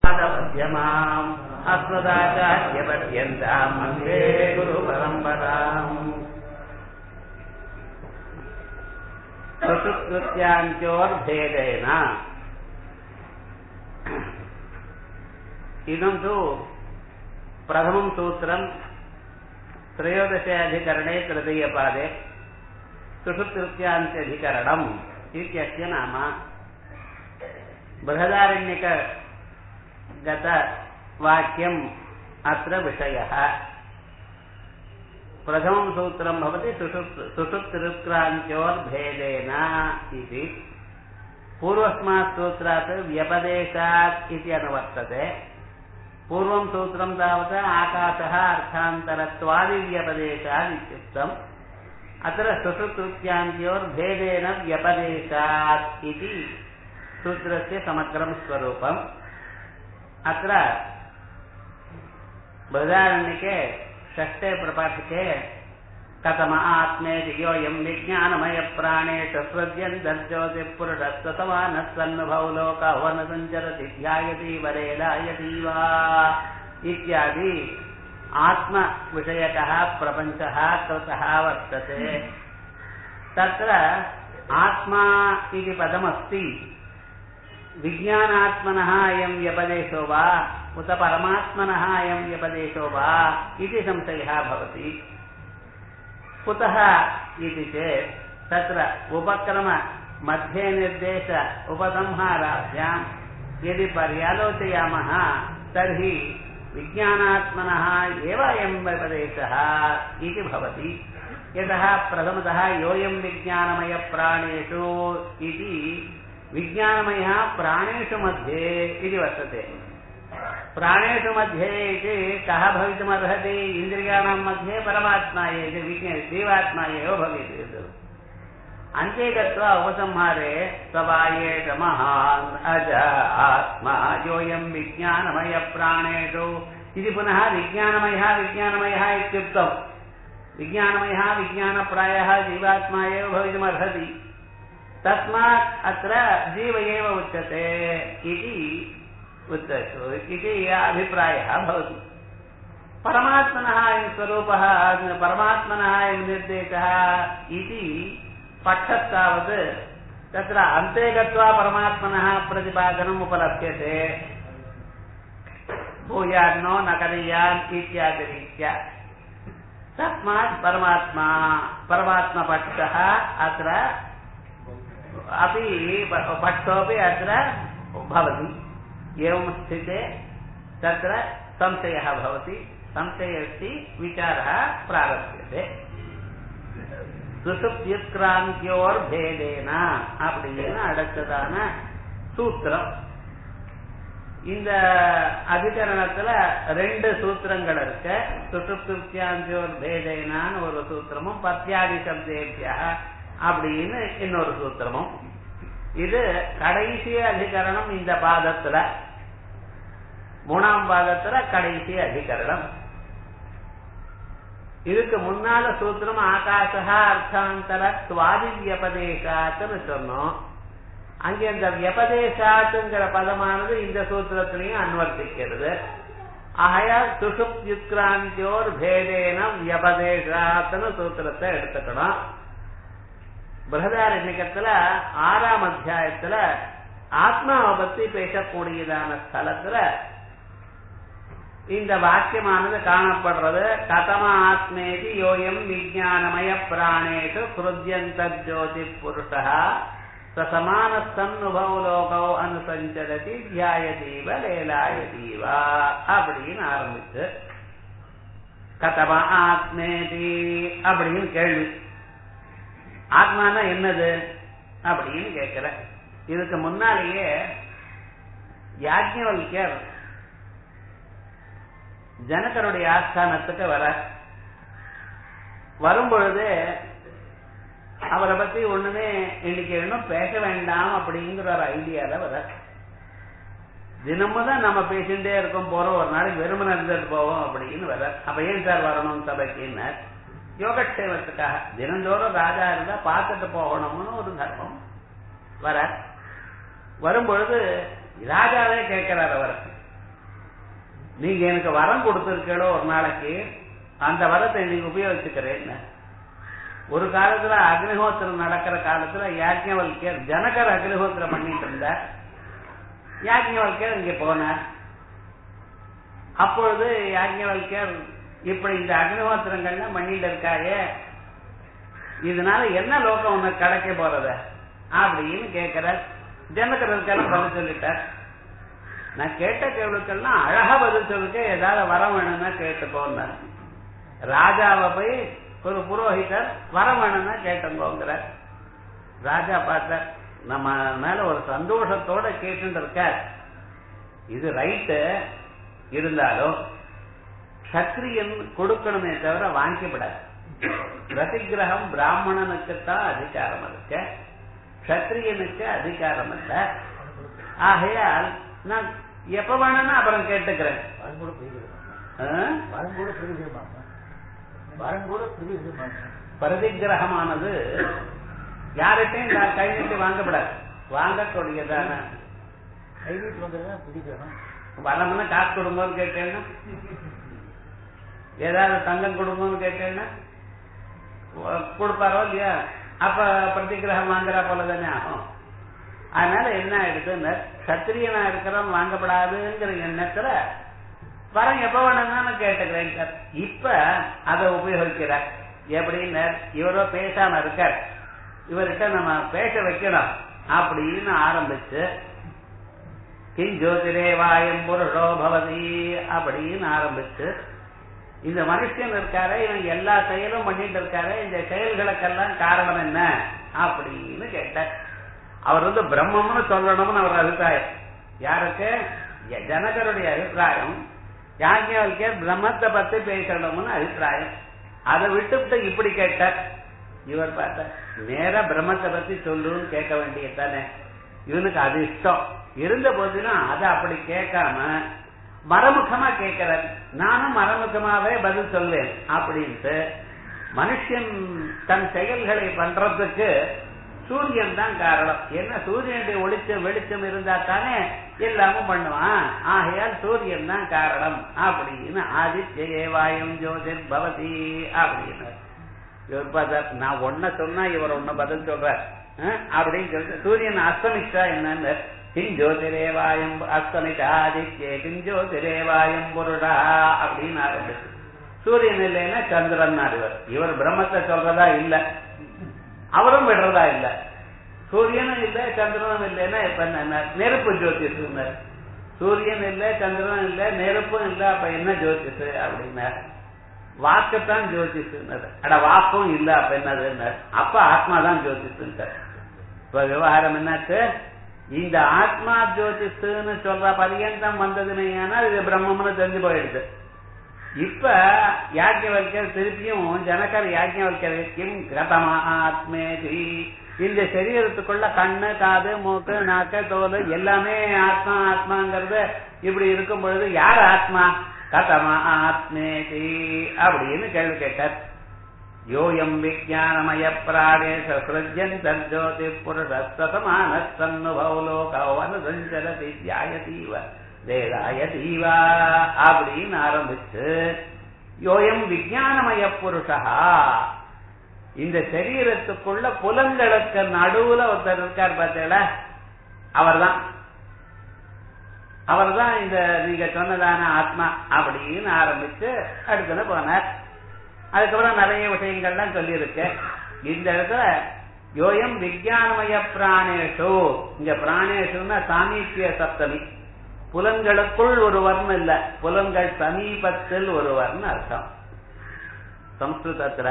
मध्यमाम् अस्मदाचार्यपर्यन्ताम् वन्दे गुरुपरम्पराम् सुकृत्याञ्चोर्भेदेन इदं तु प्रथमं सूत्रम् त्रयोदशे अधिकरणे तृतीयपादे सुषुतृत्यान्त्यधिकरणम् इत्यस्य नाम बृहदारण्यकगतवाक्यम् अत्र विषयः प्रथमं सूत्रं भवति सुषुप्तिरुत्क्रान्त्योर्भेदेन इति पूर्वस्मात् सूत्रात् व्यपदेशात् इति अनुवर्तते पूर्वं सूत्रं तावत् आकाशः अर्थान्तरत्वादिव्यपदेशात् इत्युक्तम् अत्र सुषुप्त्यान्त्योर्भेदेन व्यपदेशात् इति सूत्रस्य समग्रं स्वरूपम् अत्र बृहदारण्यके षष्ठे प्रपाठके कथम आत्मेति योऽयं विज्ञानमयप्राणेषु सृज्यन्तर्ज्योतिःपुरुषस्तसमानः सन्नुभौ लोकवनसञ्चरति ध्यायति वरेलायति वा इत्यादि आत्मविषयकः प्रपञ्चः कृतः वर्तते तत्र आत्मा इति पदमस्ति विज्ञानात्मनः अयं व्यपदेशो वा उत परमात्मनः अयं व्यपदेशो वा इति संशयः भवति कुतः इति चेत् तत्र उपक्रममध्ये निर्देश उपसंहाराभ्यां यदि पर्यालोचयामः तर्हि विज्ञानात्मनः एव अयं व्यपदेशः इति भवति यतः प्रथमतः योऽयं विज्ञानमयप्राणेषु इति विज्ञानमयः प्राणेषु मध्ये इति वर्तते प्राणेषु मध्ये इति कः भवितुमर्हति इन्द्रियाणां मध्ये परमात्मा इति विज्ञा जीवात्मा एव भवेत् अन्ते गत्वा उपसंहारे सवायेष महान् अज आत्मा योऽयं विज्ञानमयप्राणेषु इति पुनः विज्ञानमयः विज्ञानमयः इत्युक्तम् विज्ञानमयः विज्ञानप्रायः जीवात्मा एव भवितुमर्हति तस्मात् अत्र जीव एव उच्यते इति उच्यते इति अभिप्रायः भवति परमात्मनः अयं स्वरूपः परमात्मनः अयं निर्देशः इति पक्षस्तावत् तत्र अन्ते गत्वा परमात्मनः प्रतिपादनम् उपलभ्यते भूयान्नो न करीयान् इत्यादिरीत्या तस्मात् परमात्मा परमात्मपक्षः अत्र अपि पक्षोपि अत्र भवति एवं स्थिते तत्र संशयः भवति संशयस्य विचारः प्रारभ्यते சுசுப்தியுத்கிராந்தியோர்பேதேன அப்படின்னு அடுத்ததான சூத்திரம் இந்த அதிகரணத்துல ரெண்டு சூத்திரங்கள் இருக்கு சுசுப்தியோர் பேதேனான்னு ஒரு சூத்திரமும் பத்தியாதி சப்தேபியா அப்படின்னு இன்னொரு சூத்திரமும் இது கடைசி அதிகரணம் இந்த பாதத்துல மூணாம் பாதத்துல கடைசி அதிகரணம் இதுக்கு முன்னால சூத்திரம் ஆகாசா அர்த்தாந்தர சுவாதி வியபதேசாத்துன்னு சொன்னோம் அங்கே இந்த வியபதேசாத்துங்கிற பதமானது இந்த சூத்திரத்திலையும் அன்வர்த்திக்கிறது ஆகையால் சுசுப் யுத்கிராந்தியோர் பேதேன வியபதேசாத்துன்னு சூத்திரத்தை எடுத்துக்கணும் பிரகதாரண்யத்துல ஆறாம் அத்தியாயத்துல ஆத்மாவை பத்தி பேசக்கூடியதான ஸ்தலத்துல இந்த வாக்கியமானது காணப்படுறது கதம ஆத்மேதி யோயம் விஜயானமய பிராணேஷு கிருத்தியந்த ஜோதி புருஷா சமானஸ்தன்னுபவ லோகோ அனுசஞ்சரதி தியாயதீவ லேலாயதீவா அப்படின்னு ஆரம்பிச்சு கதம ஆத்மேதி அப்படின்னு கேள்வி ஆத்மானா என்னது அப்படின்னு கேட்கிற இதுக்கு முன்னாலேயே யாஜ்ஞவல்யர் ஜனகருடைய ஆஸ்தானத்துக்கு வர வரும்பொழுது அவரை பத்தி ஒண்ணுமே இன்னைக்கு இன்னும் பேச வேண்டாம் அப்படிங்கிற ஒரு ஐடியால வர தினமும் தான் நம்ம பேசிட்டே இருக்கோம் போறோம் ஒரு நாளைக்கு வெறுமனை இருந்துட்டு போவோம் அப்படின்னு வர அப்ப ஏன் சார் வரணும் சபைக்குன்னு யோகக்ஷேமத்துக்காக தினந்தோறும் ராஜா இருந்தா பார்த்துட்டு போகணும்னு ஒரு தர்மம் வர வரும்பொழுது ராஜாவே கேட்கிறார் அவர் நீங்க எனக்கு வரம் கொடுத்திருக்கீங்களோ ஒரு நாளைக்கு அந்த வரத்தை நீங்க உபயோகிச்சுக்கிறேன்னு ஒரு காலத்துல அக்னிஹோத்திரம் நடக்கிற காலத்துல யாஜ்ஞவல்யர் ஜனகர் அக்னிஹோத்திரம் பண்ணிட்டு இருந்தார் யாஜ்ஞவல்யர் இங்க போனார் அப்பொழுது யாஜ்ஞவல்யர் இப்படி இந்த அக்னிஹோத்திரங்கள்லாம் பண்ணிட்டு இருக்காயே இதனால என்ன லோகம் உனக்கு கிடைக்க போறத அப்படின்னு கேட்கிறார் ஜனகருக்கெல்லாம் பதில் சொல்லிட்டார் நான் கேட்ட கேள்விக்கெல்லாம் அழகா பதில் சொல்லிக்க ஏதாவது வரம் வேணும்னா கேட்டுக்கோன்னு ராஜாவை போய் ஒரு புரோஹிதர் வரம் வேணும்னா கேட்டுங்கோங்கிறார் ராஜா பார்த்தார் நம்ம மேல ஒரு சந்தோஷத்தோட கேட்டு இருக்கார் இது ரைட்டு இருந்தாலும் சத்திரியன் கொடுக்கணுமே தவிர வாங்கிவிடாது பிரதிகிரகம் பிராமணனுக்குத்தான் அதிகாரம் இருக்கு சத்திரியனுக்கு அதிகாரம் இல்ல ஆகையால் நான் எப்ப வேணும்னா அப்புறம் கேட்டுக்கிறேன் வரம் கூட பிரிக்கிறோம் ஆ? வரம் கூட பிரிக்கிறோம் வரம் கூட பிரிக்கிறோம் பிரதிகிரகமானது யார்கிட்டையும் நான் கை நீட்டி வாங்கப்படாது வாங்கக்கூடியதான கை வீட்டு வந்ததுதான் பிடிக்கிறோம் வரம்னா காசு கொடுங்கன்னு கேட்டேன்னா ஏதாவது தங்கம் கொடுங்கன்னு கேட்டேன்னா வ- கொடுப்பாரோ இல்லையா அப்ப பிரதிகிரகம் வாங்குறா போல தானே ஆகும் அதனால என்ன ஆயிடுதுன்னு சத்திரியனா இருக்கிறவன் வாங்கப்படாதுங்கிற எண்ணத்துல வரம் எப்ப வேணும்னு கேட்டுக்கிறேன் சார் இப்ப அதை உபயோகிக்கிறார் எப்படின்னு இவரோ பேசாம இருக்கார் இவர்கிட்ட நம்ம பேச வைக்கணும் அப்படின்னு ஆரம்பிச்சு கிம் ஜோதிரேவாயம் புருஷோ பவதி அப்படின்னு ஆரம்பிச்சு இந்த மனுஷன் இருக்காரு இவன் எல்லா செயலும் பண்ணிட்டு இருக்காரு இந்த செயல்களுக்கெல்லாம் காரணம் என்ன அப்படின்னு கேட்டார் அவர் வந்து பிரம்மம்னு சொல்லணும்னு அவர் அபிப்பிராயம் யாருக்கு ய- ஜனகருடைய அபிப்பிராயம் யாஜ்ஞவல்கே பிரம்மத்தை பத்தி பேசணும்னு அபிப்பிராயம் அதை விட்டுவிட்டு இப்படி கேட்டார் இவர் பார்த்தார் நேரா பிரம்மத்தை பத்தி சொல்லுன்னு கேட்க வேண்டியதுதானே இவனுக்கு அது இஷ்டம் இருந்த போதிலும் அதை அப்படி கேட்காம மரமுகமா கேட்கிறார் நானும் மரமுகமாவே பதில் சொல்வேன் அப்படின்ட்டு மனுஷன் தன் செயல்களை பண்றதுக்கு சூரியன் தான் காரணம் என்ன சூரியனுடைய ஒளிச்சம் வெளிச்சம் இருந்தா தானே எல்லாமும் பண்ணுவான் ஆகையால் சூரியன் தான் காரணம் அப்படின்னு ஆதித்ய வாயும் ஜோதிர் பவதி அப்படின்னு இவர் பார்த்தார் நான் ஒன்ன சொன்னா இவர் ஒன்ன பதில் சொல்றார் அஹ், அப்படின்னு சொல்லிட்டு சூரியன் அஸ்தமிச்சா என்னன்னு கிம் ஜோதிரேவாயம் அஸ்தமிதா ஆதித்யே கிம் ஜோதிரேவாயம் புருடா அப்படின்னு ஆரம்பிச்சு சூரியன் இல்லைன்னா சந்திரன் இவர் இவர் பிரம்மத்தை சொல்றதா இல்ல அவரும் விடுறதா இல்ல சூரியனும் இல்ல சந்திரனும் இல்லைன்னா இப்ப என்ன நெருப்பு ஜோதிஷ் சூரியன் இல்ல சந்திரனும் இல்ல நெருப்பும் இல்ல அப்ப என்ன ஜோதிஷ் அப்படின்னார் வாக்குத்தான் ஜோதிஷுன்னாரு அட வாக்கும் இல்ல அப்ப என்னது அப்ப ஆத்மா தான் ஜோதிஷுன்றார் இப்ப விவகாரம் என்னாச்சு இந்த ஆத்மா ஜோதிஷுன்னு சொல்ற பரியந்தம் வந்ததுன்னு இது பிரம்மம்னு தெரிஞ்சு போயிடுது இப்ப யாஜ்ஞவல்யர் திருப்பியும் ஜனகர் யாஜ்ஞவல்யர் கிம் கதமாத்மேதி இந்த சரீரத்துக்குள்ள கண்ணு காது மூக்கு நாக்கு தோல் எல்லாமே ஆத்மா ஆத்மாங்கிறது இப்படி இருக்கும் பொழுது யார் ஆத்மா கதமா ஆத்மேதி அப்படின்னு கேள்வி கேட்டார் யோயம் விஜயானமய பிராணேஷ சிருஜன் தர்ஜோதி புருஷமான சன்னுபவ லோகவன சஞ்சரதி தியாயதீவ வேதாயதீவா அப்படின்னு ஆரம்பிச்சு யோயம் விஜயானமய புருஷா இந்த சரீரத்துக்குள்ள புலங்களுக்கு நடுவுல ஒருத்தர் இருக்கார் பார்த்தீங்களா அவர்தான் அவர்தான் இந்த நீங்க சொன்னதான ஆத்மா அப்படின்னு ஆரம்பிச்சு அடுத்தது போனார் அதுக்கப்புறம் நிறைய விஷயங்கள்லாம் சொல்லியிருக்கு இந்த இடத்துல யோயம் விஜயானமய பிராணேஷு இங்க பிராணேஷுன்னா சாமீபிய சப்தமி புலன்களுக்குள் ஒருவர்னு இல்ல புலன்கள் சமீபத்தில் ஒருவர்னு அர்த்தம் சம்ஸ்கிருதத்துல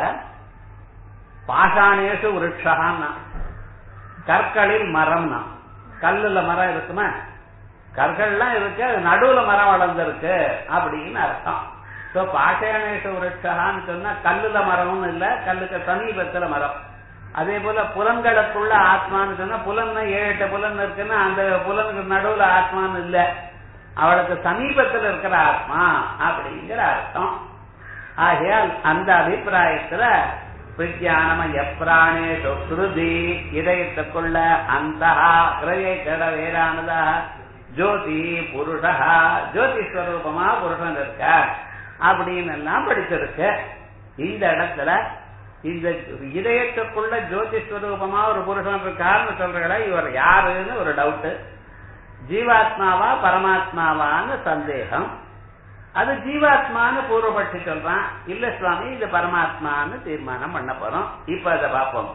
பாஷாணேஷு விருட்சகான்னா கற்களில் மரம்னா கல்லுல மரம் இருக்குமா கற்கள்லாம் இருக்கு அது நடுவுல மரம் வளர்ந்துருக்கு அப்படின்னு அர்த்தம் சோ பாஷாணேஷு விருட்சகான்னு சொன்னா கல்லுல மரமும் இல்ல கல்லுக்கு சமீபத்துல மரம் அதே போல புலன்களுக்குள்ள ஆத்மான்னு சொன்னா புலன் ஏழு எட்டு புலன் இருக்குன்னா அந்த புலனுக்கு நடுவுல ஆத்மான்னு இல்ல அவளுக்கு சமீபத்துல இருக்கிற ஆத்மா அப்படிங்கிற அர்த்தம் ஆகையால் அந்த அபிப்பிராயத்துல விஜயானமய பிராணேஷு ஸ்ருதி இதயத்துக்குள்ள அந்த ஹிரய கட வேறானதா ஜோதி புருஷா ஜோதி ஸ்வரூபமா புருஷன் இருக்கா அப்படின்னு எல்லாம் படிச்சிருக்கு இந்த இடத்துல இந்த இதயத்துக்குள்ள ஜோதி ஸ்வரூபமா ஒரு புருஷன் இருக்காருன்னு சொல்றீங்களா இவர் யாருன்னு ஒரு டவுட் ஜீவாத்மாவா பரமாத்மாவான்னு சந்தேகம் அது ஜீவாத்மான்னு பூர்வபட்சி சொல்றான் இல்ல சுவாமி இது பரமாத்மான்னு தீர்மானம் பண்ண போறோம் இப்ப அதை பார்ப்போம்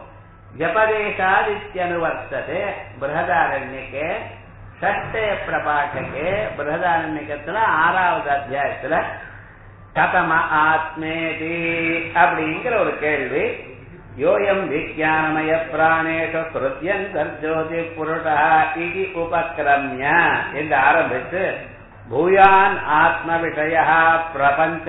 ஜபதேசாதித்யனுவர்த்ததே பிரகதாரண்யக்கே ஷட்டே பிரபாட்டகே பிரகதாரண்யக்கத்துல ஆறாவது அத்தியாயத்துல கதம ஆத்மேதி அப்படிங்கிற ஒரு கேள்வி யோயம் விஜயானமய பிராணேஷு கிருத்தியன் சர்ஜோதி புருஷா இது உபக்கிரமிய என்று ஆரம்பித்து பூயான் ஆத்ம விஷய பிரபஞ்ச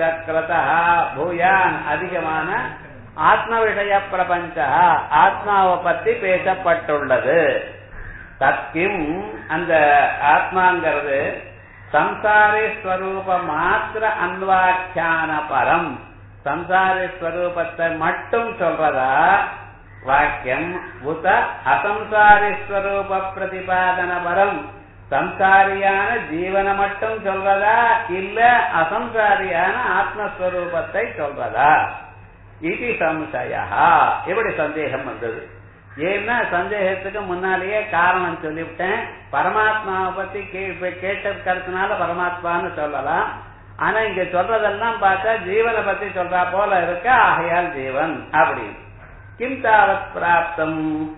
பூயான் அதிகமான ஆத்ம விஷய பிரபஞ்ச ஆத்மாவை பத்தி பேசப்பட்டுள்ளது தத்கிம் அந்த ஆத்மாங்கிறது சம்சாரி ஸ்வரூப மாத்திர அன்வாக்கியான பரம் சம்சாரி ஸ்வரூபத்தை மட்டும் சொல்றதா வாக்கியம் உத அசம்சாரி ஸ்வரூப பிரதிபாதன பரம் சம்சாரியான ஜீவனை மட்டும் சொல்றதா இல்ல அசம்சாரியான ஆத்மஸ்வரூபத்தை சொல்றதா இது சம்சயா எப்படி சந்தேகம் வந்தது ஏன்னா சந்தேகத்துக்கு முன்னாலேயே காரணம் சொல்லிவிட்டேன் பரமாத்மாவை பத்தி கேட்டதுனால பரமாத்மான்னு சொல்லலாம் ஆனா இங்க சொல்றதெல்லாம் பார்த்தா ஜீவனை பத்தி சொல்றா போல இருக்க ஆகையால் ஜீவன் அப்படின்னு கிம் தாவத் பிராப்தம்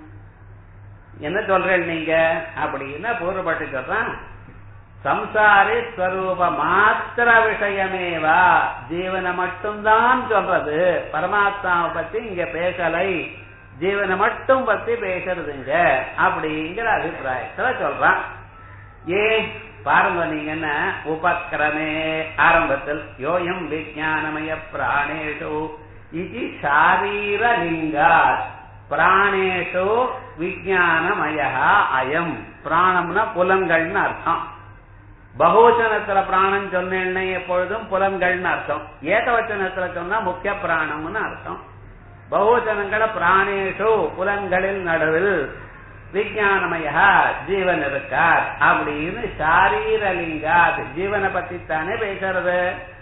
என்ன சொல்றேன் நீங்க அப்படின்னா பூர்வப்பட்டு சொல்றான் சம்சாரி ஸ்வரூப மாத்திர விஷயமேவா ஜீவனை மட்டும்தான் சொல்றது பரமாத்மாவை பத்தி இங்க பேசலை ஜீவனை மட்டும் பத்தி பேசுறதுங்க அப்படிங்கிற அபிப்பிராயத்துல சொல்றான் ஏன் பாருங்க நீங்க என்ன உபக்கிரமே ஆரம்பத்தில் யோயம் விஜயானமய பிராணேஷு இது சாரீர லிங்கா பிராணேஷு விஜயானமய அயம் பிராணம்னா புலன்கள்னு அர்த்தம் பகுவச்சனத்துல பிராணம் சொன்னேன்னா எப்பொழுதும் புலன்கள்னு அர்த்தம் ஏகவச்சனத்துல சொன்னா முக்கிய பிராணம்னு அர்த்தம் பகுவச்சனங்களை பிராணேஷு புலன்களில் நடுவில் விஜயானமய ஜீவன் இருக்கார் அப்படின்னு சாரீரலிங்கா ஜீவனை பத்தி தானே பேசுறது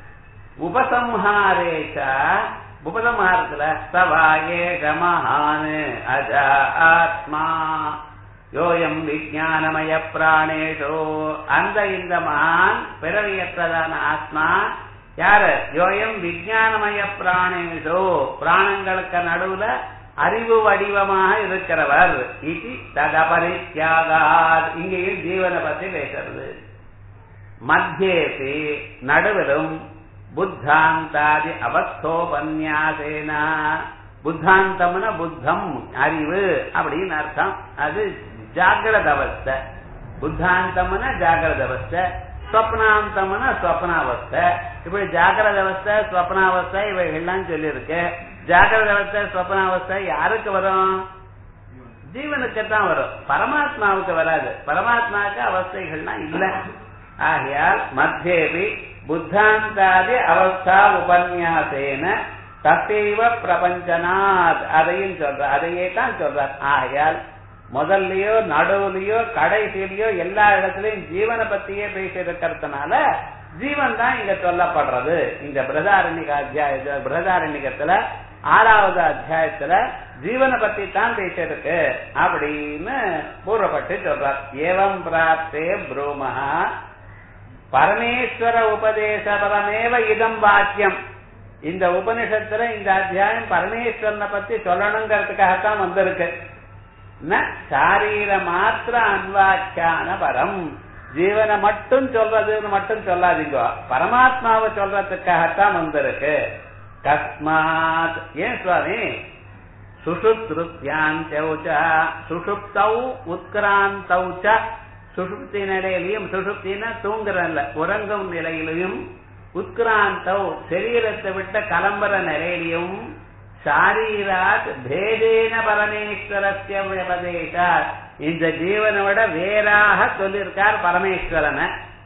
உபசம்ஹாரேச்ச உபசம்ஹாரத்துல சவாயேஷ மகான் அஜ ஆத்மா யோயம் விஜயானமய பிராணேஷோ அந்த இந்த மகான் பிறவியற்றதான ஆத்மா யாரு யோயம் விஜயானமய பிராணேஷோ பிராணங்களுக்கு நடுவுல அறிவு வடிவமாக இருக்கிறவர் இது ததபரித்யாகாத் இங்கேயும் ஜீவனை பத்தி பேசுறது மத்தியேசி நடுவிலும் புத்தாந்தாதி அவஸ்தோபன்யாசேனா புத்தாந்தம்னா புத்தம் அறிவு அப்படின்னு அர்த்தம் அது ஜாகிரத அவஸ்தை புத்தாந்தம்னா ஜாகிரத அவஸ்தை ஸ்வப்னாந்தம்னா ஸ்வப்னாவஸ்தை இப்படி ஜாகிரத அவஸ்தை ஸ்வப்னாவஸ்தை இவைகள்லாம் சொல்லியிருக்கு ஜாகிரத அவஸ்தை ஸ்வப்னாவஸ்தை யாருக்கு வரும் ஜீவனுக்கு தான் வரும் பரமாத்மாவுக்கு வராது பரமாத்மாவுக்கு அவஸ்தைகள்லாம் இல்ல ஆகையால் மத்தியேபி புத்தாந்தாதி அவஸ்தா உபன்யாசேன தத்தேவ பிரபஞ்சனாத் அதையும் சொல்ற அதையே தான் சொல்றார் ஆகையால் முதல்லயோ நடுவுலயோ கடைசியிலயோ எல்லா இடத்துலயும் ஜீவனை பத்தியே பேசி இருக்கிறதுனால ஜீவன் தான் இங்க சொல்லப்படுறது இந்த பிரதாரண்யக அத்தியாய பிரதாரண்யகத்துல ஆறாவது அத்தியாயத்துல ஜீவனை பத்தி தான் பேசிருக்கு அப்படின்னு பூர்வப்பட்டு சொல்றார் ஏவம் பிராப்தே ப்ரூமஹா பரமேஸ்வர உபதேச பரமேவ இதம் வாக்கியம் இந்த உபனிஷத்துல இந்த அத்தியாயம் பரமேஸ்வரனை பத்தி சொல்லணுங்கிறதுக்காகத்தான் வந்திருக்கு சாரீர மாத்திர அன்வாக்கியான பரம் ஜீவனை மட்டும் சொல்றதுன்னு மட்டும் சொல்லாதீங்க பரமாத்மாவை சொல்றதுக்காகத்தான் வந்திருக்கு கஸ்மாத் ஏன் சுவாமி சுஷுப்திருத்தியாந்தௌச்ச சுஷுப்தௌ உத்கிராந்தௌச்ச சுஷுப்தி நிலையிலையும் சுஷுப்தினா தூங்குறல்ல உறங்கும் நிலையிலையும் உத்கிராந்தௌ சரீரத்தை விட்ட கலம்பர நிலையிலையும் சாரீராத் பேதேன பரமேஸ்வரஸ்ய விபதேசாத் இந்த ஜீவனை விட வேறாக சொல்லியிருக்கார் பரமேஸ்வரனை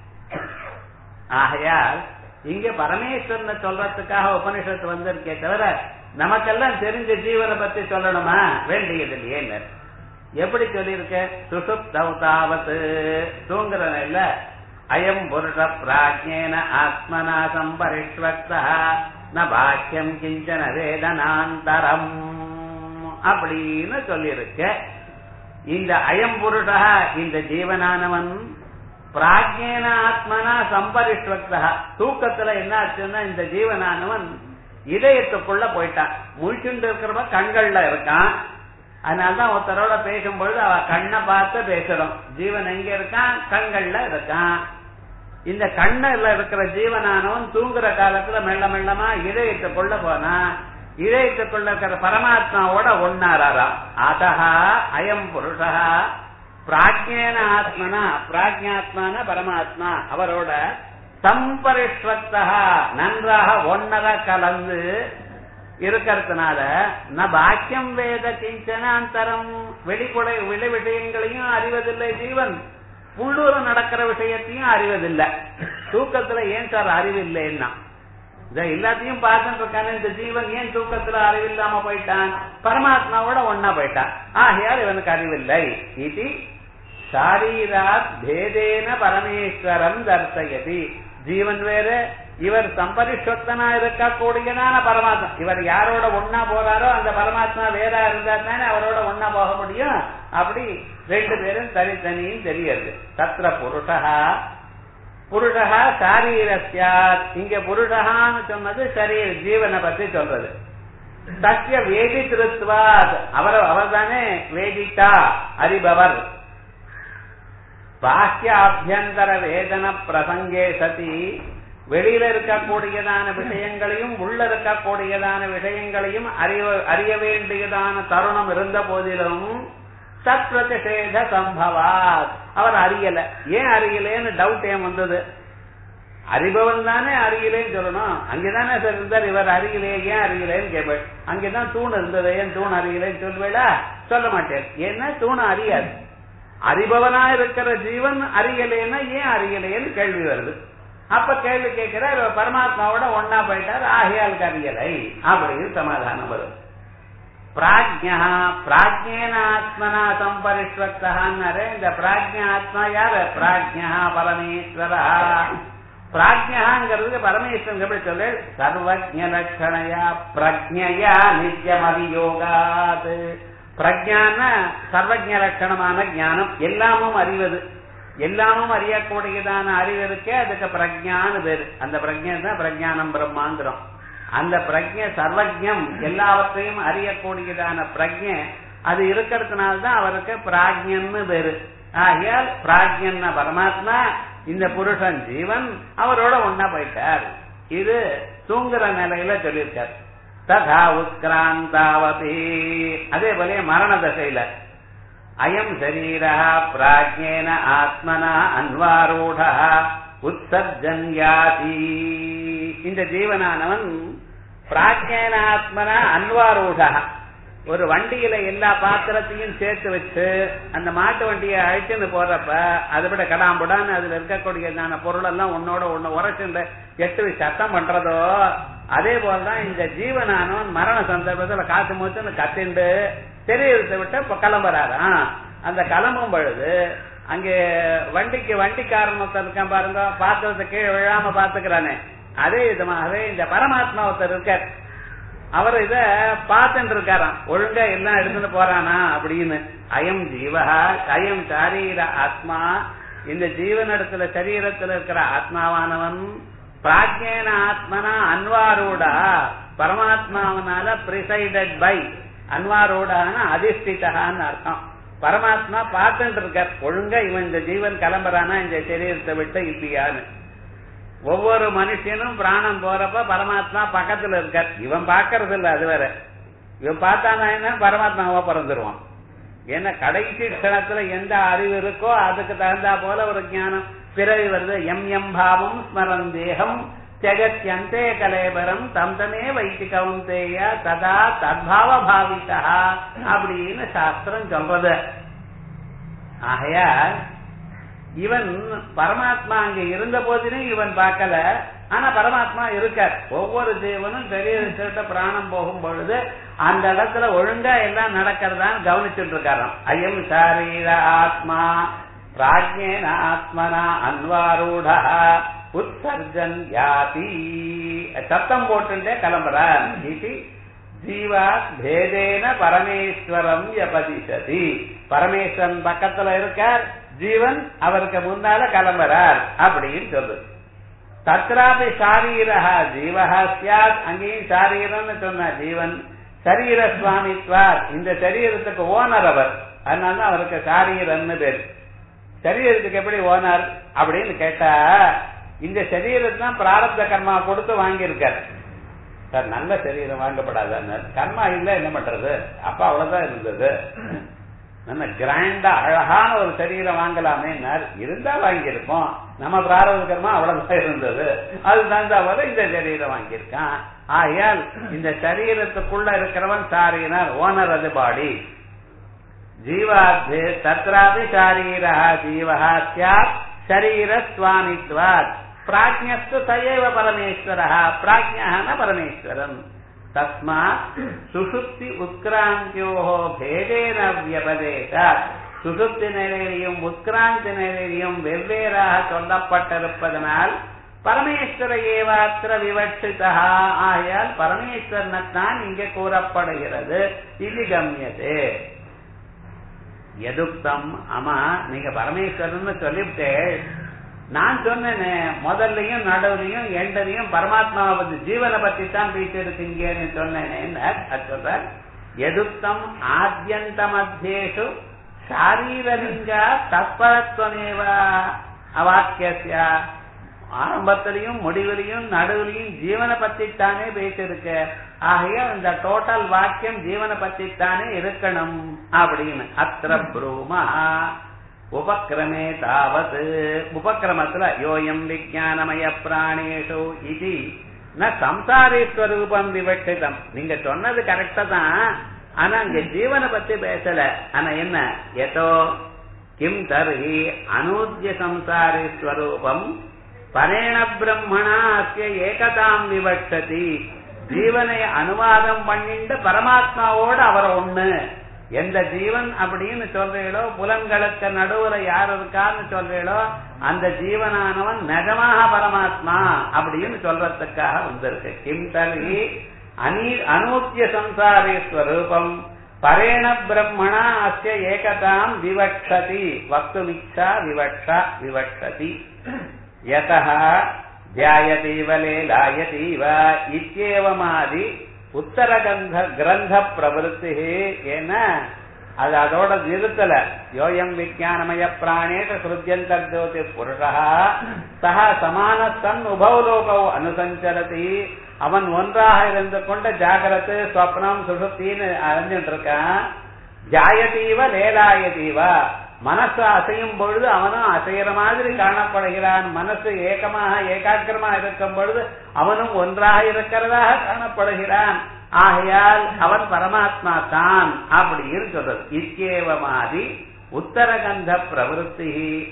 ஆகையால் இங்க பரமேஸ்வரனை சொல்றதுக்காக உபனிஷத்து வந்திருக்கே தவிர நமக்கெல்லாம் தெரிஞ்ச ஜீவனை பத்தி சொல்லணுமா வேண்டியது இல்லையே எப்படி சொல்லியிருக்க சுசுப்தவுதாவது தூங்குற நிலையில அயம் புருஷ பிராஜ்யேன ஆத்மனா சம்பரிஷ்வக்தா ந பாக்கியம் கிஞ்சன வேதனாந்தரம் அப்படின்னு சொல்லியிருக்க இந்த அயம் புருஷா இந்த ஜீவனானவன் பிராஜ்யேன ஆத்மனா சம்பரிஷ்வக்தா தூக்கத்துல என்ன ஆச்சுன்னா இந்த ஜீவனானவன் இதயத்துக்குள்ள போயிட்டான் முழிச்சுட்டு இருக்கிறவன் கண்கள்ல இருக்கான் அதனாலதான் ஒருத்தரோட பேசும்பொழுது அவ கண்ணை பார்த்து பேசணும் ஜீவன் எங்க இருக்கான் கண்கள்ல இருக்கான் இந்த கண்ணுல இருக்கிற ஜீவனானவன் தூங்குற காலத்துல மெல்ல மெல்லமா இதயத்துக்குள்ள போனா இதயத்துக்குள்ள இருக்கிற பரமாத்மாவோட ஒன்னாராம் அதஹா அயம் புருஷா பிராஜ்யேன ஆத்மனா பிராஜ்யாத்மான பரமாத்மா அவரோட சம்பரிஷ்வக்தா நன்றாக ஒன்னரா கலந்து இருக்கிறதுனால ந பாக்கியம் வேத கிஞ்சன அந்தரம் வெளிப்புட வெளி விஷயங்களையும் அறிவதில்லை ஜீவன் உள்ளூர நடக்கிற விஷயத்தையும் அறிவதில்லை தூக்கத்துல ஏன் சார் அறிவில்லைன்னா இத எல்லாத்தையும் பார்த்துட்டு இருக்கான இந்த ஜீவன் ஏன் தூக்கத்துல அறிவில்லாம போயிட்டான் பரமாத்மாவோட ஒன்னா போயிட்டான் ஆகையால் இவனுக்கு அறிவில்லை இது சாரீராத் பேதேன பரமேஸ்வரம் தர்சயதி ஜீவன் வேற இவர் சம்பரிஷ்வத்தனா இருக்கக்கூடியதான பரமாத்மா இவர் யாரோட ஒன்னா போறாரோ அந்த பரமாத்மா வேற இருந்தா தானே அவரோட ஒன்னா போக முடியும் அப்படி ரெண்டு பேரும் தனித்தனியும் தெரியாது தத்திர புருஷா புருஷா சாரீரஸ்யாத் இங்க புருஷகான்னு சொன்னது சரீர ஜீவனை பத்தி சொல்றது சத்திய வேதித்திருத்வாத் அவர் அவர் தானே வேதித்தா அறிபவர் பாக்கிய அபியந்தர வேதன பிரசங்கே சதி வெளியில இருக்கக்கூடியதான விஷயங்களையும் உள்ள இருக்கக்கூடியதான விஷயங்களையும் அறிய அறிய வேண்டியதான தருணம் இருந்த போதிலும் சத்வதிஷேத சம்பவாத் அவர் அறியல ஏன் அறியலேன்னு டவுட் ஏன் வந்தது அறிபவன் தானே அறியலேன்னு சொல்லணும் அங்கேதானே சார் இருந்தார் இவர் அறியலே ஏன் அறியலேன்னு கேட்பேன் அங்கேதான் தூண் இருந்தது ஏன் தூண் அறியலேன்னு சொல்வேடா சொல்ல மாட்டேன் ஏன்னா தூண் அறியாது அறிபவனா இருக்கிற ஜீவன் அறியலேன்னா ஏன் அறியலேன்னு கேள்வி வருது அப்ப கேள்வி கேட்கிறார் பரமாத்மாவோட ஒன்னா போயிட்டார் ஆகையாளுக்கு அறியலை அப்படின்னு சமாதானம் வரும் பிராஜ்யா பிராஜ்யேன ஆத்மனா சம்பரிஷ்வக்தான்னாரு இந்த பிராஜ்ய ஆத்மா யாரு பிராஜ்யா பரமேஸ்வரா பிராஜ்யாங்கிறது பரமேஸ்வரன் எப்படி சொல்லு சர்வஜ லட்சணையா பிரஜையா நித்தியம் அவியோகாத் பிரஜான சர்வஜ லட்சணமான ஞானம் எல்லாமும் அறிவது எல்லாமும் அறியக்கூடியதான அறிவு இருக்கே அதுக்கு பிரஜான்னு பேரு அந்த பிரஜை தான் பிரஜானம் பிரம்மாந்திரம் அந்த பிரஜை சர்வஜம் எல்லாவற்றையும் அறியக்கூடியதான பிரஜை அது இருக்கிறதுனால தான் அவருக்கு பிராஜ்யன்னு பேரு ஆகையால் பிராஜ்யன்ன பரமாத்மா இந்த புருஷன் ஜீவன் அவரோட ஒன்னா போயிட்டார் இது தூங்குற நிலையில சொல்லியிருக்கார் ததா உத்கிராந்தாவதி அதே போல மரண தசையில அயம் சரீரா பிராஜ்யேன ஆத்மனா அன்வாரூட உற்சர்ஜன்யாதி இந்த ஜீவனானவன் பிராஜ்யேன ஆத்மனா அன்வாரூட ஒரு வண்டியில எல்லா பாத்திரத்தையும் சேர்த்து வச்சு அந்த மாட்டு வண்டியை அழைச்சுன்னு போறப்ப அதை விட கடாம்புடான்னு அதுல இருக்கக்கூடியதான பொருள் எல்லாம் உன்னோட ஒண்ணு உரைச்சுண்டு எட்டு சத்தம் பண்றதோ அதே போலதான் இந்த ஜீவனானவன் மரண சந்தர்ப்பத்துல காசு மூச்சுன்னு கத்திண்டு தெரியறதை விட்டு இப்ப கிளம்புறாராம் அந்த கிளம்பும் பொழுது அங்கே வண்டிக்கு வண்டிக்காரன் ஒருத்தர் இருக்கான் பாருங்க பாத்திரத்தை கீழே விழாம பாத்துக்கிறானே அதே விதமாகவே இந்த பரமாத்மா ஒருத்தர் இருக்கார் அவர் இத பார்த்துட்டு இருக்காராம் ஒழுங்கா எல்லாம் எடுத்துட்டு போறானா அப்படின்னு அயம் ஜீவா அயம் சாரீர ஆத்மா இந்த ஜீவனிடத்துல சரீரத்துல இருக்கிற ஆத்மாவானவன் பிராஜ்யேன ஆத்மனா அன்வாரூடா பரமாத்மாவனால பிரிசைடட் பை அன்வாரோடான அதிஷ்டிதகான்னு அர்த்தம் பரமாத்மா பார்த்துட்டு இருக்கார் ஒழுங்கா இவன் இந்த ஜீவன் கிளம்புறானா இந்த சரீரத்தை விட்டு இல்லையான்னு ஒவ்வொரு மனுஷனும் பிராணம் போறப்ப பரமாத்மா பக்கத்துல இருக்கார் இவன் பாக்கறது இல்ல அது வேற இவன் பார்த்தானா என்ன பரமாத்மாவா பிறந்துருவான் ஏன்னா கடைசி க்ஷணத்துல எந்த அறிவு இருக்கோ அதுக்கு தகுந்தா போல ஒரு ஞானம் பிறவி வருது எம் எம் பாவம் ஸ்மரன் தேகம் ஜெகத்யந்தே கலேபரம் தம் தமே வைத்தி கவுந்தேய ததா தத்பாவ பாவிதா அப்படின்னு சாஸ்திரம் சொல்றது ஆகையா இவன் பரமாத்மா அங்க இருந்த போதிலும் இவன் பார்க்கல ஆனா பரமாத்மா இருக்கார் ஒவ்வொரு ஜீவனும் சரீரத்திட்ட பிராணம் போகும் பொழுது அந்த இடத்துல ஒழுங்கா எல்லாம் நடக்கிறதான்னு கவனிச்சுட்டு இருக்காராம் ஐயம் சாரீர ஆத்மா பிராஜ்யேன ஆத்மனா அன்வாரூடா உற்சர்ஜன் யாதி சத்தம் போட்டுட்டே கிளம்புறார் இது ஜீவா பேதேன பரமேஸ்வரம் யபதிசதி பரமேஸ்வரன் பக்கத்துல இருக்கார் ஜீவன் அவருக்கு முன்னால கிளம்புறார் அப்படின்னு சொல்லு தத்ராபி சாரீரா ஜீவஹா சியாத் அங்கேயும் சாரீரம்னு சொன்ன ஜீவன் சரீர சுவாமித்வார் இந்த சரீரத்துக்கு ஓனர் அவர் அதனால அவருக்கு சாரீரன்னு பேரு சரீரத்துக்கு எப்படி ஓனர் அப்படின்னு கேட்டா இந்த சரீரத்தை தான் பிராரப்த கர்மா கொடுத்து வாங்கியிருக்காரு சார் நல்ல சரீரம் வாங்கப்படாதான்னு கர்மா இல்ல என்ன பண்றது அப்ப அவ்வளவுதான் இருந்தது நம்ம கிராண்டா அழகான ஒரு சரீரம் வாங்கலாமே இருந்தா வாங்கியிருக்கோம் நம்ம பிராரத கர்மா அவ்வளவுதான் இருந்தது அது தகுந்த போல இந்த சரீரம் வாங்கியிருக்கான் ஆகையால் இந்த சரீரத்துக்குள்ள இருக்கிறவன் சாரீனர் ஓனர் அது பாடி ஜீவாத்தே தத்ராபி சாரீரா ஜீவா சியாத் சரீர சுவாமித்வாத் பிராஜ்யஸ்து சயேவ பரமேஸ்வர பிராஜ்யா பரமேஸ்வரன் தஸ்மாத் சுசுப்தி உத்கிராந்தியோ பேதேன வியபதேக சுசுப்தி நிலையிலையும் உத்கிராந்தி நிலையிலையும் வெவ்வேறாக சொல்லப்பட்டிருப்பதனால் பரமேஸ்வர ஏவாத்திர விவட்சிதா ஆகையால் பரமேஸ்வரனைத்தான் இங்கே கூறப்படுகிறது இது கம்யதே எதுக்தம் ஆமா நீங்க பரமேஸ்வரன் சொல்லிவிட்டே நான் சொன்னேனே முதல்லையும் நடுவுலையும் எண்டலையும் பரமாத்மாவை பத்தி ஜீவனை பத்தி தான் பேசியிருக்கீங்கன்னு சொன்னேனே சொல்ற எதுக்தம் ஆத்தியந்த மத்தியேஷு சாரீரலிங்கா தத்பரத்வமேவ அவாக்கிய ஆரம்பத்திலையும் முடிவிலையும் நடுவிலையும் ஜீவனை பத்தி தானே பேசியிருக்க ஆகையால் இந்த டோட்டல் வாக்கியம் ஜீவனை பத்தி தானே இருக்கணும் அப்படின்னு அத்திர ப்ரூமா உபக்கிரமே தாவது உபக்கிரமத்துல யோயம் விஜயானமய பிராணேஷு இது ந சம்சாரீஸ்வரூபம் விவட்சிதம் நீங்க சொன்னது கரெக்டா தான் ஆனா இங்க ஜீவனை பத்தி பேசல ஆனா என்ன எதோ கிம் தர்ஹி அனூத்திய சம்சாரி ஸ்வரூபம் பரேண பிரம்மணா அஸ்ய ஏகதாம் விவட்சதி ஜீவனை அனுவாதம் பண்ணிட்டு பரமாத்மாவோட அவர் ஒண்ணு எந்த ஜீவன் அப்படின்னு சொல்றீங்களோ புலன்களுக்கு நடுவுல யார் இருக்கான்னு சொல்றீங்களோ அந்த ஜீவனானவன் நிஜமாக பரமாத்மா அப்படின்னு சொல்றதுக்காக வந்திருக்கு கிம் தர்ஹி அனி அனூத்திய சம்சாரே ஸ்வரூபம் பரேண பிரம்மணா அஸ்ய ஏகதாம் விவக்ஷதி வக்துமிச்சா விவக்ஷா விவக்ஷதி யதः ध्यायतीव लीलायतीव இத்தியேவமாதி உத்தரகந்த கிரந்த பிரவருத்தி ஏன அது அதோட நிறுத்தல யோயம் விஜயானமய பிராணேஷ சுருத்தியந்த ஜோதி புருஷா சக சமான தன் உபவலோகோ அனுசஞ்சரதி அவன் ஒன்றாக இருந்து கொண்ட ஜாகிரத்து ஸ்வப்னம் சுசுப்தின்னு அறிஞ்சிட்டு இருக்கான் ஜாயதீவ லேலாயதீவ மனசு அசையும் பொழுது அவனும் அசைகிற மாதிரி காணப்படுகிறான் மனசு ஏக்கமாக ஏகாக்கிரமா இருக்கும் பொழுது அவனும் ஒன்றாக இருக்கிறதாக காணப்படுகிறான் ஆகையால் அவன் பரமாத்மா தான் அப்படின்னு சொல்றது இத்தியேவமாதி உத்தரகந்த பிரவருத்தி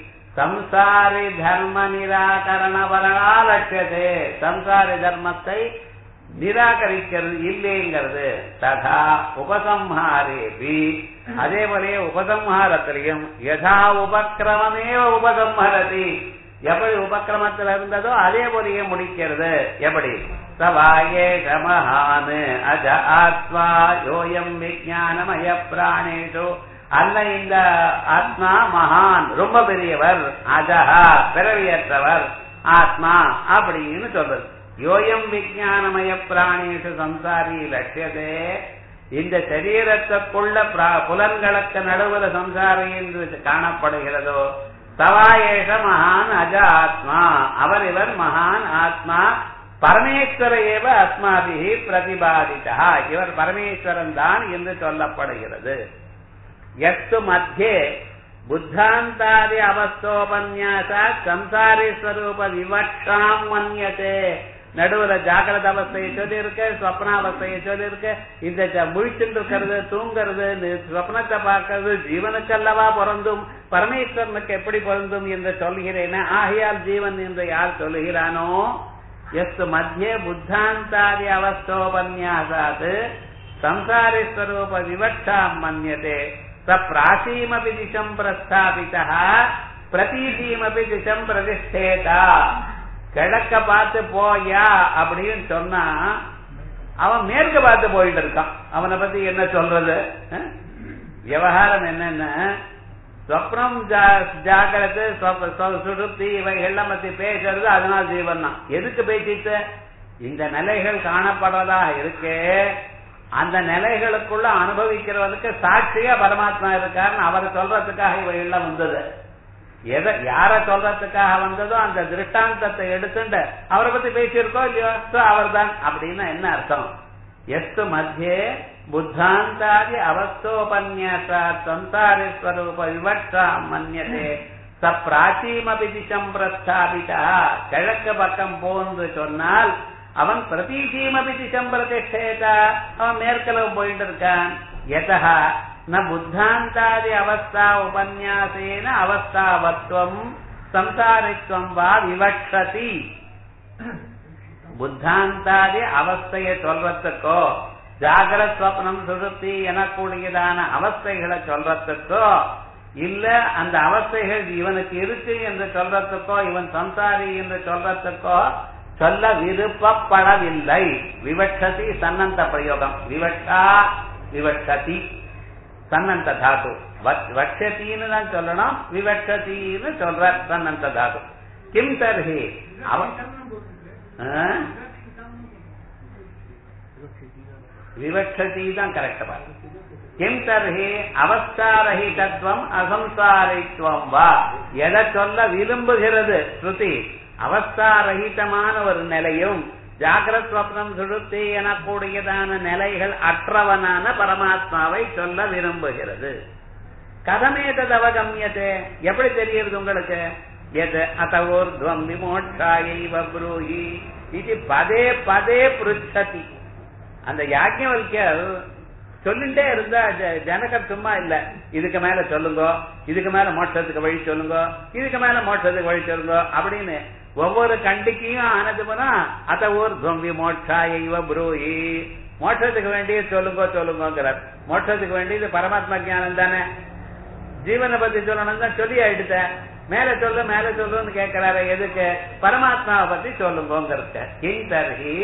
சம்சாரி தர்ம நிராகரண வரணாலட்சதே சம்சாரி தர்மத்தை நிராகரிக்கிறது இல்லைங்கிறது ததா உபசம்ஹாரேபி அதே போலயே உபசம்ஹாரத்திலையும் யதா உபக்கிரமமே உபசம்ஹரதி எப்படி உபக்கிரமத்தில் இருந்ததோ அதே போலயே முடிக்கிறது எப்படி சவாயேஷ மகான் அஜ ஆத்மா யோயம் விஜயானமய பிராணேஷு அல்ல இந்த ஆத்மா மகான் ரொம்ப பெரியவர் அஜஹா பிறவியற்றவர் ஆத்மா அப்படின்னு சொல்றது யோயம் விஜயானமய பிராணேஷு சம்சாரி லட்சியதே இந்த சரீரத்துக்குள்ள புலன்களுக்கு நடுவுல சம்சாரி என்று காணப்படுகிறதோ தவாயேஷ மகான் அஜ ஆத்மா அவர் இவர் மகான் ஆத்மா பரமேஸ்வர ஏவ அஸ்மாபிகி பிரதிபாதிதா இவர் பரமேஸ்வரன் தான் என்று சொல்லப்படுகிறது எத்து மத்தியே புத்தாந்தாதி அவஸ்தோபன்யாச சம்சாரி ஸ்வரூப விவக்ஷாம் மன்யதே நடுவுல ஜாகிரத அவஸ்தையை சொல்லி இருக்க ஸ்வப்னாவஸ்தையை சொல்லி இருக்க இந்த முழிச்சுட்டு இருக்கிறது தூங்குறது ஸ்வப்னத்தை பார்க்கறது ஜீவனுக்கல்லவா பொருந்தும் பரமேஸ்வரனுக்கு எப்படி பொருந்தும் என்று சொல்கிறேன் ஆகையால் ஜீவன் என்று யார் சொல்லுகிறானோ எஸ்து மத்தியே புத்தாந்தாதி அவஸ்தோபன்யாசாத் சம்சாரி ஸ்வரூப விவக்ஷாம் மன்யதே ச பிராச்சீமபி திசம் பிரஸ்தாபிதா பிரதீதீமபி திசம் பிரதிஷ்டேதா கிழக்க பார்த்து போயா அப்படின்னு சொன்னா அவன் மேற்கு பார்த்து போயிட்டு இருக்கான் அவனை பத்தி என்ன சொல்றது அஹ்? விவகாரம் என்னன்னா சொப்னம் ஜா- ஜாகிரதை சொப்ப- சொ- சுடுப்தி இவைகள்லாம் பத்தி பேசுறது அதனால ஜீவன் தான் எதுக்கு பேசிட்டு இந்த நிலைகள் காணப்படுறதா இருக்கு அந்த நிலைகளுக்குள்ள அனுபவிக்கிறவனுக்கு சாட்சியா பரமாத்மா இருக்காருன்னு அவர் சொல்றதுக்காக இவைகள்லாம் வந்தது எதை யார சொல்றதுக்காக வந்ததோ அந்த திருஷ்டாந்தத்தை எடுத்துட்டு அவரை பத்தி பேசியிருக்கோம் இல்லையோ அவர் தான் அப்படின்னா என்ன அர்த்தம் எஸ்து மத்தியே புத்தாந்தாதி அவஸ்தோபன்யாசா சம்சாரி ஸ்வரூப விவக்ஷா மன்யதே ச பிராச்சீமபி திசம் பிரஸ்தாபிதா கிழக்கு பக்கம் போன்று சொன்னால் அவன் பிரதீசீமபி திசம் பிரதிஷ்டேதா அவன் மேற்கலவு போயிட்டு இருக்கான் எதா ந புத்தாந்தாதி அவஸ்தா உபன்யாசேன அவஸ்தாவத்வம் சம்சாரித்வம் வா விவக்ஷதி புத்தாந்தாதி அவஸ்தையை சொல்றதுக்கோ ஜாகிரத் ஸ்வப்னம் சுழுத்தி எனக்கூடியதான அவஸ்தைகளை சொல்றதுக்கோ இல்ல அந்த அவஸ்தைகள் இவனுக்கு இருக்கு என்று சொல்றதுக்கோ இவன் சம்சாரி என்று சொல்றதுக்கோ சொல்ல விருப்பப்படவில்லை விவட்சதி சன்னந்த பிரயோகம் விவட்டா விவட்சதி சன்னந்த தாது வக்- வக்ஷத்தின்னு தான் சொல்லணும் விவட்சத்தின்னு சொல்ற சன்னந்த தாது கிம் தர்ஹி அவன் ஆ? விவட்சதி தான் கரெக்ட் பாரு கிம் தர்ஹி அவஸ்தாரஹிதத்துவம் அசம்சாரித்துவம் வா எதை சொல்ல விரும்புகிறது ஸ்ருதி அவஸ்தாரஹிதமான ஒரு நிலையும் ஜாகிரத் ஸ்வப்னம் சுழுத்தி எனக்கூடியதான நிலைகள் அற்றவனான பரமாத்மாவை சொல்ல விரும்புகிறது கதமேதது அவகமியதே எப்படி தெரியுது உங்களுக்கு எது அத்தவோர்துவம் விமோட்சாயைவ ப்ரூஹி இது பதே பதே பிருச்சதி அந்த யாக்கியவல்யர் சொல்லிட்டே இருந்தா ஜ- ஜனகர் சும்மா இல்ல இதுக்கு மேல சொல்லுங்க இதுக்கு மேல மோட்சத்துக்கு வழி சொல்லுங்க இதுக்கு மேல மோட்சத்துக்கு வழி சொல்லுங்க அப்படின்னு ஒவ்வொரு கண்டிக்கையும் ஆனது போனா அத ஊர் துவம்பி மோட்சா இவ புரூஹி மோட்சத்துக்கு வேண்டியது சொல்லுங்க சொல்லுங்கிறார் மோட்சத்துக்கு வேண்டியது பரமாத்மா ஞானம் தானே ஜீவனை பத்தி சொல்லணும் தான் சொல்லி ஆயிடுத்தேன் மேல சொல்லு மேல சொல்லுன்னு கேட்கிறாரு எதுக்கு பரமாத்மாவை பத்தி சொல்லுங்கிறத கிங் தர்ஹி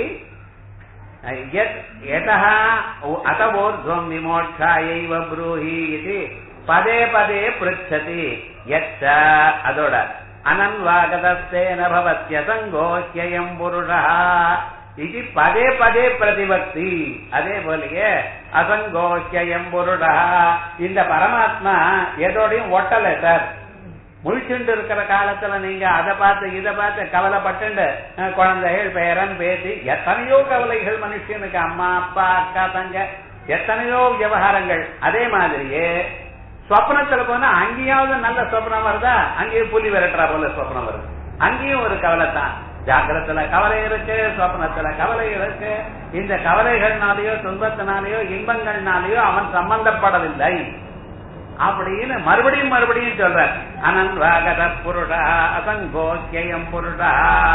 यतः अत ऊर्ध्वम् विमोक्षायैव ब्रूहि इति पदे पदे पृच्छति यच्च அதோட அனன்வாகதஸ்தேன பவத்யசங்கோஹ்யயம் புருஷः இது பதே பதே பிரதிபக்தி அதே போலயே அசங்கோஹ்யயம் புருஷः இந்த பரமாத்மா எதோடையும் ஒட்டலை சார் முழிச்சுண்டு இருக்கிற காலத்துல நீங்க அதை பார்த்து இதை பார்த்து கவலைப்பட்டு அஹ், குழந்தைகள் பேரன் பேத்தி எத்தனையோ கவலைகள் மனுஷனுக்கு அம்மா அப்பா அக்கா தங்க எத்தனையோ விவகாரங்கள் அதே மாதிரியே சொப்னத்துல போனா அங்கேயாவது நல்ல சொப்னம் வருதா அங்கேயும் புலி விரட்டுறா போல சொப்னம் வருது அங்கேயும் ஒரு கவலை தான் ஜாக்கிரத்துல கவலை இருக்கு சொப்னத்துல கவலை இருக்கு இந்த கவலைகள்னாலேயோ துன்பத்தினாலேயோ இன்பங்கள்னாலேயோ அவன் சம்பந்தப்படவில்லை அப்படின்னு மறுபடியும் மறுபடியும் சொல்ற அனன்வாகத புருடா அசங்கோக்கியம் புருடா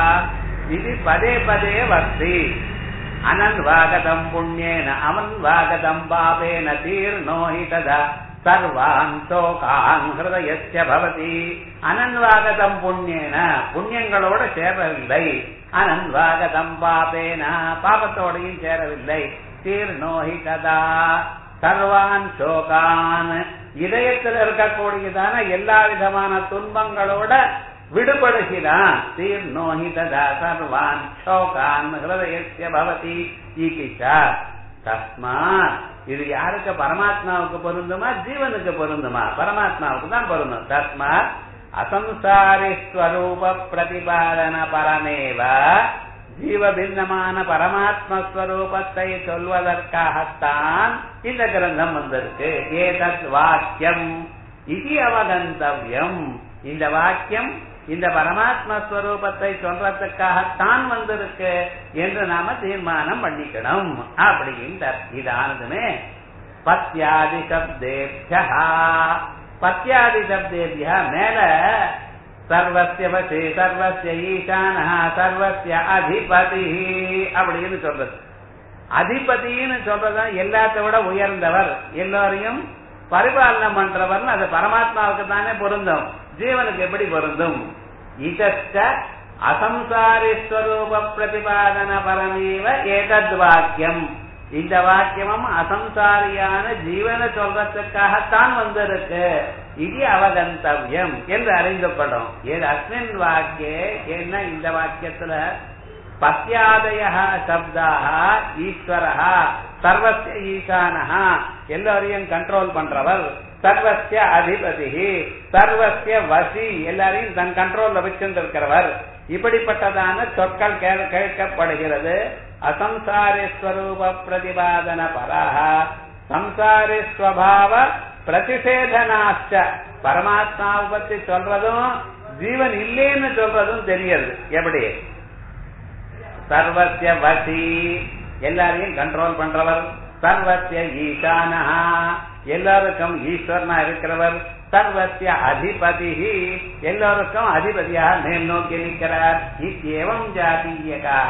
இது பதே பதே வஸ்தி அனன்வாகதம் புண்ணியேன அவன் வாகதம் பாபேன தீர்ணோஹி ததா சர்வான் சோகான் ஹிருதயஸ்ய பவதி அனன்வாகதம் புண்ணியேன புண்ணியங்களோட சேரவில்லை அனன்வாகதம் பாபேன பாபத்தோடையும் சேரவில்லை தீர்ணோஹி ததா சர்வான் சோகான் இதயத்தில் இருக்கக்கூடியதான எல்லா விதமான துன்பங்களோட விடுபடுகிறான் தீர்ணோஹி ததா சர்வான் சோகான் ஹிருதயஸ்ய பவதி ஈகிச்சா தஸ்மாத் இது யாருக்கு பரமாத்மாவுக்கு பொருந்துமா ஜீவனுக்கு பொருந்துமா பரமாத்மாவுக்கு தான் பொருந்தும் தஸ்மாத் அசம்சாரி ஸ்வரூப பிரதிபாதன பரமேவ ஜீவபின்னமான பரமாத்மஸ்வரூபத்தை சொல்வதற்காகத்தான் இந்த கிரந்தம் வந்திருக்கு ஏதத் வாக்கியம் இது அவகந்தவ்யம் இந்த வாக்கியம் இந்த பரமாத்மஸ்வரூபத்தை சொல்றதுக்காகத்தான் வந்திருக்கு என்று நாம தீர்மானம் பண்ணிக்கணும் அப்படின்ற இதானதுமே பத்யாதி சப்தேபியா பத்யாதி சப்தேபியா மேல சர்வசிய வசி சர்வசிய ஈசான சர்வசிய அதிபதி அப்படின்னு சொல்றது அதிபதின்னு சொல்றது எல்லாத்தை விட உயர்ந்தவர் எல்லோரையும் பரிபாலனம் பண்றவர் அது பரமாத்மாவுக்கு தானே பொருந்தும் ஜீவனுக்கு எப்படி பொருந்தும் இதற்க அசம்சாரி ஸ்வரூப பிரதிபாதன பரமேவ ஏதத் வாக்கியம் இந்த வாக்கியமும் அசம்சாரியான ஜீவனை சொல்றதுக்காகத்தான் வந்திருக்கு இது அவகந்தவியம் என்று அறிந்து கொள்ளும் ஏது அஸ்மின் வாக்கியே என்ன இந்த வாக்கியத்துல பத்தியாதய சப்தாக ஈஸ்வரா சர்வசிய ஈசானஹா எல்லாரையும் கண்ட்ரோல் பண்றவர் சர்வசிய அதிபதி சர்வசிய வசி எல்லாரையும் தன் கண்ட்ரோல்ல வச்சிருக்கிறவர் இப்படிப்பட்டதான சொற்கள் கே- கேட்கப்படுகிறது அசம்சாரி ஸ்வரூப பிரதிபாதன பராக சம்சாரி ஸ்வபாவ பிரதிஷேதனாச்ச பரமாத்மாவை பத்தி சொல்றதும் ஜீவன் இல்லைன்னு சொல்றதும் தெரியுது எப்படி சர்வசிய வசி எல்லாரையும் கண்ட்ரோல் பண்றவர் சர்வசிய ஈசானஹா எல்லாருக்கும் ஈஸ்வரனா இருக்கிறவர் சர்வசிய அதிபதி எல்லோருக்கும் அதிபதியாக மேல் நோக்கி நிற்கிறார் இத்தியேவம் ஜாதீயகாக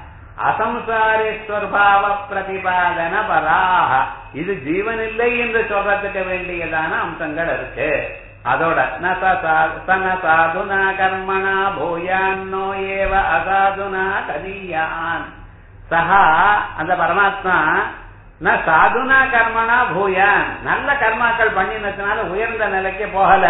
அசம்சாரேஸ்வர்பாவ பிரதிபாதன பராக இது ஜீவன் இல்லை என்று சொல்றதுக்கு வேண்டியதான அம்சங்கள் இருக்கு அதோட ந ச சா- ச ந சாதுனா கர்மணா பூயான்னோ ஏவ அசாதுனா கதீயான் சஹா அந்த பரமாத்மா ந சாதுனா கர்மணா பூயான் நல்ல கர்மாக்கள் பண்ணினதுனால உயர்ந்த நிலைக்கு போகல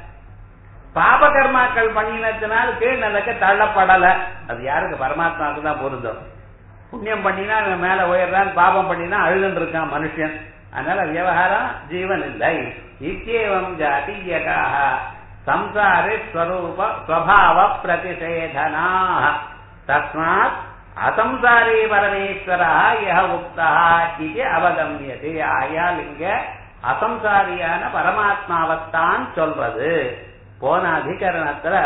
பாப கர்மாக்கள் பண்ணினதுனால கீழ் நிலைக்கு தள்ளப்படல அது யாருக்கு பரமாத்மாவுக்கு தான் பொருந்தும் புண்ணியம் பண்ணினா இவன் மேல உயர்றான் பாபம் பண்ணினா அழுதுன்னு இருக்கான் மனுஷன் அதனால விவகாரம் ஜீவன் இல்லை இத்தியேவம் ஜாதீயகாக சம்சாரி ஸ்வரூப ஸ்வபாவ பிரதிஷேதனா தஸ்மாத் அசம்சாரி பரமேஸ்வரா யஹ உக்தா இது அவகமியது ஆயால் இங்க அசம்சாரியான பரமாத்மாவைத்தான் சொல்றது போன அதிகரணத்துல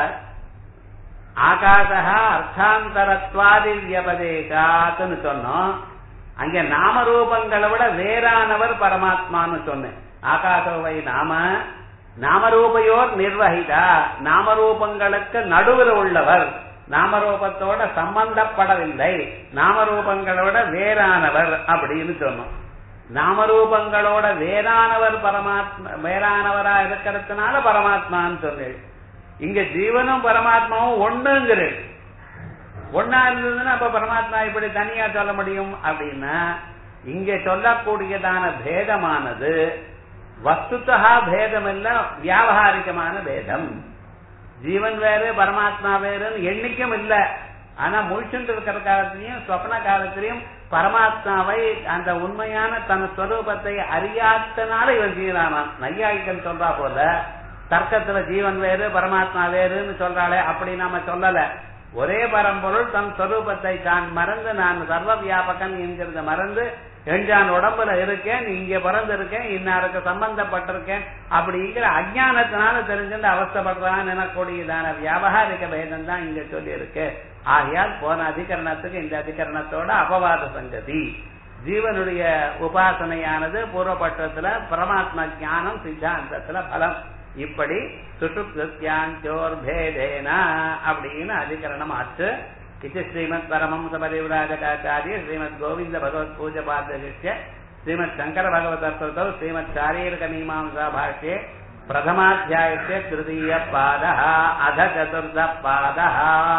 ஆகாசா அர்த்தாந்தரத்வாதி வியபதேசாத்துன்னு சொன்னோம் அங்க நாமரூபங்களை விட வேறானவர் பரமாத்மான்னு சொன்னேன் ஆகாசவை நாம நாமரூபையோர் நிர்வகிதா நாமரூபங்களுக்கு நடுவில் உள்ளவர் நாமரூபத்தோட சம்பந்தப்படவில்லை நாமரூபங்களோட வேறானவர் அப்படின்னு சொன்னோம் நாமரூபங்களோட வேறானவர் பரமாத்மா வேறானவரா இருக்கிறதுனால பரமாத்மான்னு சொன்னேன் இங்க ஜீவனும் பரமாத்மாவும் ஒண்ணுங்கிறது ஒன்னா இருந்ததுன்னா அப்ப பரமாத்மா இப்படி தனியா சொல்ல முடியும் அப்படின்னா இங்க சொல்லக்கூடியதான பேதமானது வஸ்துதா பேதம் இல்ல வியாபகாரிகமான பேதம் ஜீவன் வேறு பரமாத்மா வேறுன்னு எண்ணிக்கும் இல்ல ஆனா முழிச்சுட்டு இருக்கிற காலத்திலையும் சொப்ன காலத்திலையும் பரமாத்மாவை அந்த உண்மையான தன் ஸ்வரூபத்தை அறியாதனால இவன் செய்யறானான் நையாயிக்கன் சொல்றா போல தர்க்கத்துல ஜீவன் வேறு பரமாத்மா வேறுன்னு சொல்றாளே அப்படி நாம சொல்லல ஒரே பரம்பொருள் தன் ஸ்வரூபத்தை தான் மறந்து நான் சர்வ வியாபகன் என்கிறத மறந்து எஞ்சான் உடம்புல இருக்கேன் இங்க பிறந்து இருக்கேன் இன்னாருக்கு சம்பந்தப்பட்டிருக்கேன் அப்படிங்கிற அஜானத்தினால தெரிஞ்சுட்டு அவஸ்தப்படுறான்னு எனக்கூடியதான வியாபகாரிக பேதம் தான் இங்க சொல்லி இருக்கு ஆகையால் போன அதிகரணத்துக்கு இந்த அதிகரணத்தோட அபவாத சங்கதி ஜீவனுடைய உபாசனையானது பூர்வபட்சத்துல பரமாத்ம ஞானம் சித்தாந்தத்துல பலம் இப்படி சுசுப்தியாஞ்சோர் பேதேனா அப்படின்னு அதிகரணம் ஆச்சு இது ஸ்ரீமத் பரமம்ச பரிவிராஜகாச்சாரிய ஸ்ரீமத் கோவிந்த பகவத் பூஜ பாத்திய ஸ்ரீமத் சங்கர பகவதோ ஸ்ரீமத் சாரீரக மீமாம்சா பாஷ்யே பிரதமாத்தியாயस्य तृतीय पादः अध चतुर्थ पादः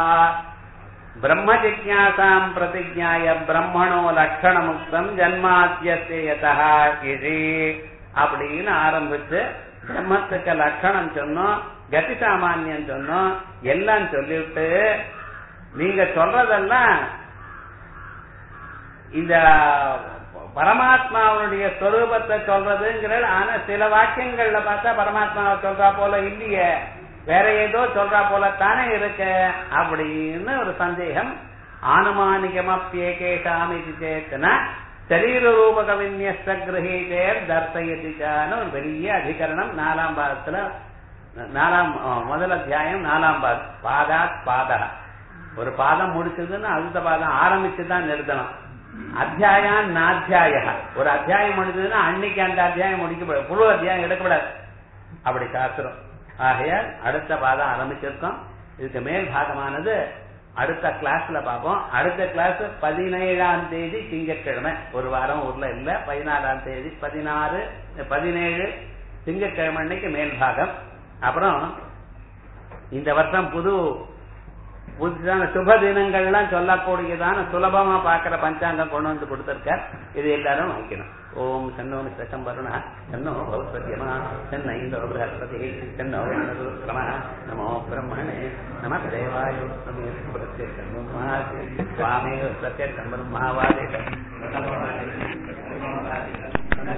ब्रह्मजिज्ञासाम् प्रतिज्ञाय ब्रह्मणो லட்சணமுக்தம் ஜன்மாத்தியஸ்ய யதா இது அப்படின்னு ஆரம்பிச்சு பிரம்மத்துக்கு லட்சணம் சொன்னோம் கதி சாமானியம் சொன்னோம் எல்லாம் சொல்லிவிட்டு நீங்க சொல்றதெல்லாம் இந்த பரமாத்மாவுடைய ஸ்வரூபத்தை சொல்றதுங்கிறது ஆனா சில வாக்கியங்கள்ல பார்த்தா பரமாத்மாவை சொல்றா போல இல்லையே வேற ஏதோ சொல்றா போல தானே இருக்க அப்படின்னு ஒரு சந்தேகம் ஆனுமானிகமப்பியேகேஷாம் இது சேத்தன சரீர ரூபக விநியஸ்த கிரகீதேர் தர்சயதிச்சான்னு ஒரு பெரிய அதிகரணம் நாலாம் பாதத்துல நாலாம் அஹ், முதல் அத்தியாயம் நாலாம் பாதம் பாதாத் பாதா ஒரு பாதம் முடிச்சதுன்னா அடுத்த பாதம் ஆரம்பிச்சு தான் நிறுத்தணும் அத்தியாயம் நாத்தியாய ஒரு அத்தியாயம் முடிஞ்சதுன்னா அன்னைக்கு அந்த அத்தியாயம் முடிக்கப்படாது புழு அத்தியாயம் எடுக்கப்படாது அப்படி சாஸ்திரம் ஆகையால் அடுத்த பாதம் ஆரம்பிச்சிருக்கோம் இதுக்கு மேல் பாகமானது அடுத்த கிளாஸ்ல பார்ப்போம் அடுத்த கிளாஸ் பதினேழாம் தேதி திங்கட்கிழமை ஒரு வாரம் ஊர்ல இல்ல பதினாறாம் தேதி பதினாறு பதினேழு திங்கட்கிழமை அன்னைக்கு மேல் பாகம் அப்புறம் இந்த வருஷம் புது புதுசான சுப தினங்கள்லாம் சொல்லக்கூடியதான சுலபமா பாக்குற பஞ்சாங்கம் கொண்டு வந்து கொடுத்திருக்கார் இது எல்லாரும் வாங்கிக்கணும் ஓம் சன்னோ மிஸ்ரம் வருணா சன்னோ பௌஸ்வத்யமா சென்னை பிரகஸ்பதி சென்னோ கிரம நமோ பிரம்மணே நம தேவாய சுவாமி பிரத்யம் பிரம்மாவாதே